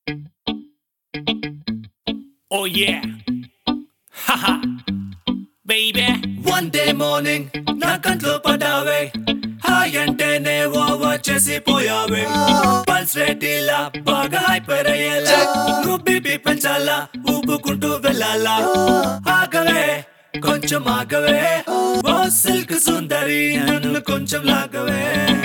Oh yeah. Haha. Baby. One day morning నా కంట్లో పడ్డావే hi అంటేనే ఓవర్ చేసి పోయావే పల్స్ రేట్ ఇలా బాగా హైపర్ అయ్యేలా నువ్వు బీపీ పెంచాలా ఊపుకుంటూ వెళ్ళాలా ఆగవే కొంచెం ఆగవే ఓ సిల్క్ సుందరి నన్ను కొంచెం లాగవే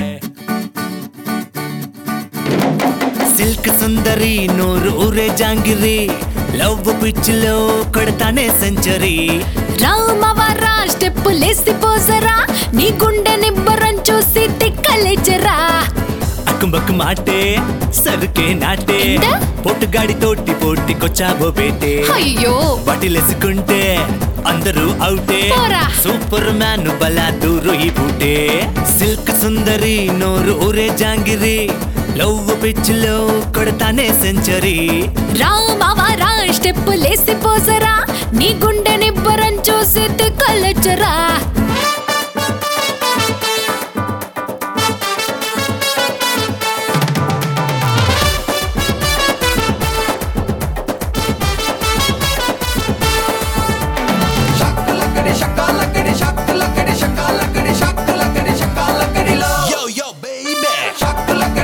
సిల్క్ సుందరి నోరు ఊరే జాంగిరి లవ్ పిచ్చిలో కొడతానే సెంచరీ రామవరా స్టెప్ లేసి పోసరా నీ గుండె నిబ్బరం చూసి తిక్కలేచరా అక్కుబక్కు మాటే సరుకే నాటే ఎంత? పొట్టుగాడి తోటి పోటీకొచ్చావో బేటే అయ్యో బటిలేసుకుంటే అందరూ అవుటే పోరా. సూపర్ మ్యాన్ బలా దూరు ఈ పూటే సిల్క్ సుందరి నోరు ఊరే జాంగిరి లవ్ పిచ్చిలో కొడతానే సెంచరీ రామవరా స్టెప్ లేసి పోసరా నీ గుండె నిబ్బరం చూసి తిక్కలేచరా Yo, yo, baby.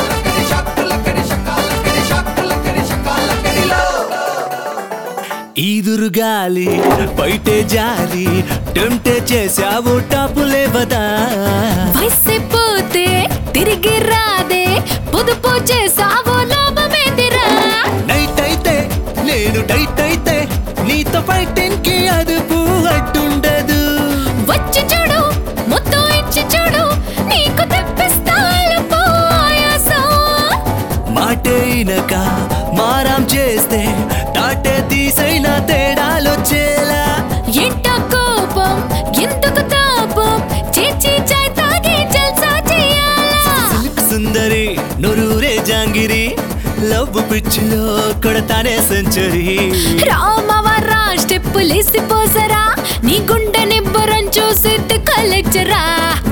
ఈదురు గాలి బయటే జారి టెంప్టే చేసావు టాపులే బదా వయసిపోతే తిరిగి రాదే పొదుపు చేసావో లాభమేందిరా నైట్ అయితే నేను డైట్ అయితే నీతో ఫైటింగ్ కి అదుపు అడ్డుండదు వచ్చి చూడు మొత్తం ఇచ్చి చూడు నీకు తెప్పిస్తాను పాయసం మాటైనక మారం చేస్తే తాటే తీసైన తేడాలొచ్చేలా ఎంత కోపం ఎందుకు తాపం చేచి చాయ్ తాగి జల్సా చేయాలా సిల్క్ సుందరి నొరూరే జాంగిరి లవ్ పిచ్చిలో కొడతానే సెంచరీ రామవరా స్టెప్ లేసి పోసరా నీ గుండె నిబ్బరం చూసి కలెక్చరా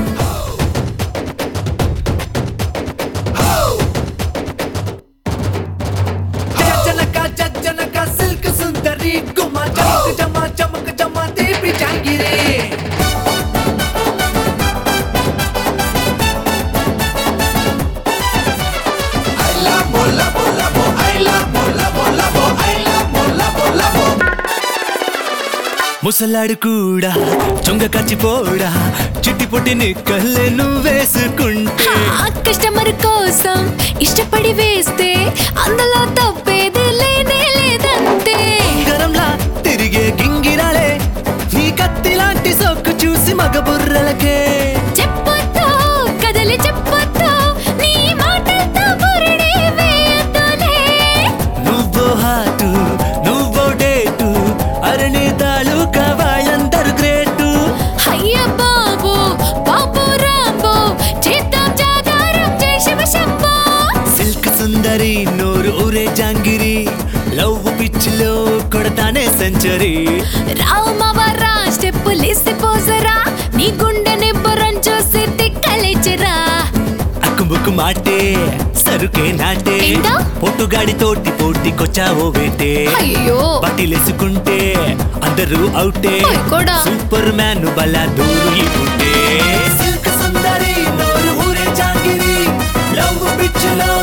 జనక జనక సిల్క్ సుందరి గుమ చమక్ జమ చమక్ జమ దేవి జాంగిరి ముసలాడు కూడా చొంగ కచ్చిపోడా చిట్టి పొట్టి నిక్కల్లే నువ్వేసుకుంటే ఆ కస్టమర్ కోసం ఇష్టపడి వేస్తే అందులో తప్పేది లేనే లేదంతే గరంలా తిరిగే గింగిరాలే నీ కత్తి లాంటి సొక్కు చూసి మగ బుర్రలకే చెప్పొద్దు కదలి చెప్పొద్దు నీ మాటలతో బురిడి వేయొద్దులే నువ్వో హాటు నువ్వో డేటు అరణి తాలూకా వాళ్ళందరూ గ్రేటు అయ్య బాబు బాబు రాంబో చేద్దాం జాగారం జై శివ శంభో సిల్క్ సుందరి నోరు ఊరే జాంగిరి లవ్ పిచ్చిలో కొడతానే సెంచరీ రామవరా స్టెప్ లేసి పోసరా నీ గుండె నిబ్బరం చూసి తిక్కలేచరా అక్కుముక్కు మాటే సరుకే నాటే ఏంటో? పొట్టుగాడి తోటి పోటీకొచ్చావో వేటే అయ్యో బట్టిలేసుకుంటే అందరూ అవుటే ఓయ్ కూడా. సూపర్ మ్యాన్ బలా దూరు ఈ పుట్టే సిల్క్ సుందరి నోరు ఊరే జాంగిరి లవ్ పిచ్చిలో